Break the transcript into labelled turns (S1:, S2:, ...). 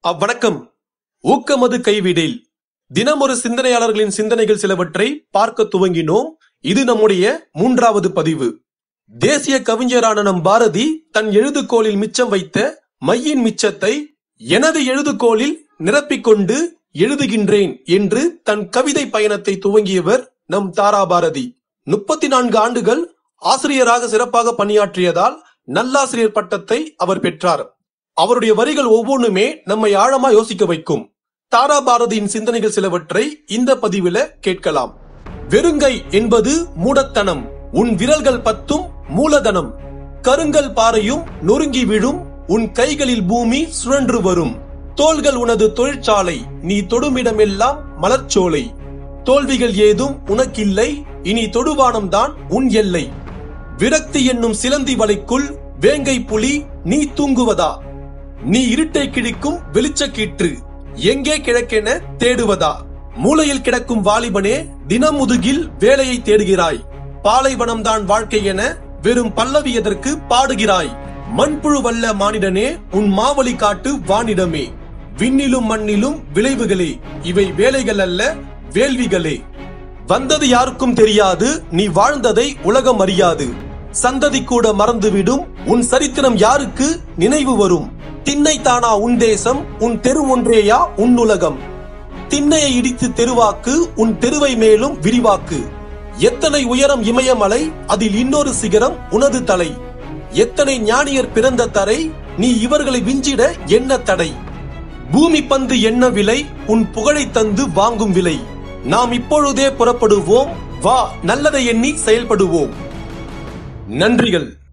S1: அவ்வணக்கம் ஊக்கமது கைவிடேல் தினம் ஒரு சிந்தனையாளர்களின் சிந்தனைகள் சிலவற்றை பார்க்க துவங்கினோம் இது நம்முடைய மூன்றாவது பதிவு தேசிய கவிஞரான நம் பாரதி தன் எழுதுகோலில் மிச்சம் வைத்த மையின் மிச்சத்தை எனது எழுதுகோலில் நிரப்பிக்கொண்டு எழுதுகின்றேன் என்று தன் கவிதை பயணத்தை துவங்கியவர் நம் தாரா பாரதி முப்பத்தி நான்கு ஆண்டுகள் ஆசிரியராக சிறப்பாக பணியாற்றியதால் நல்லாசிரியர் பட்டத்தை அவர் பெற்றார் அவருடைய வரிகள் ஒவ்வொன்றுமே நம்மை ஆழமா யோசிக்க வைக்கும் தாரா பாரதியின் சிந்தனைகள் சிலவற்றை இந்த பதிவில கேட்கலாம் வெறுங்கை என்பது மூடத்தனம் உன் விரல்கள் பத்தும் மூலதனம் கருங்கல் பாறையும் நொறுங்கி விழும் உன் கைகளில் பூமி சுழன்று வரும் தோள்கள் உனது தொழிற்சாலை நீ தொடுமிடமெல்லாம் மலர்ச்சோலை தோல்விகள் ஏதும் உனக்கில்லை இனி தொடுவானம்தான் உன் எல்லை விரக்தி என்னும் சிலந்தி வலைக்குள் வேங்கை புலி நீ தூங்குவதா நீ இருட்டை கிழிக்கும் வெளிச்சக்கீற்று எங்கே கிழக்கென தேடுவதா மூலையில் கிடக்கும் வாலிபனே தினம் முதுகில் வேலையை தேடுகிறாய் பாலைவனம்தான் வாழ்க்கை என வெறும் பல்லவி எதற்கு பாடுகிறாய் மண்புழு வல்ல மானிடனே உன் மாவழி காட்டு வானிடமே விண்ணிலும் மண்ணிலும் விளைவுகளே இவை வேலைகள் அல்ல வேள்விகளே வந்தது யாருக்கும் தெரியாது நீ வாழ்ந்ததை உலகம் அறியாது சந்ததி கூட மறந்துவிடும் உன் சரித்திரம் யாருக்கு நினைவு வரும் திண்ணை தானா உன் தேசம் உன் தெரு ஒன்றேயா உன் உலகம் திண்ணையை இடித்து தெருவாக்கு உன் தெருவை மேலும் விரிவாக்கு எத்தனை உயரம் இமயமலை அதில் இன்னொரு சிகரம் உனது தலை எத்தனை ஞானியர் பிறந்த தரை நீ இவர்களை விஞ்சிட என்ன தடை பூமி பந்து என்ன விலை உன் புகழை தந்து வாங்கும் விலை நாம் இப்பொழுதே புறப்படுவோம் வா நல்லதை எண்ணி செயல்படுவோம் நன்றிகள்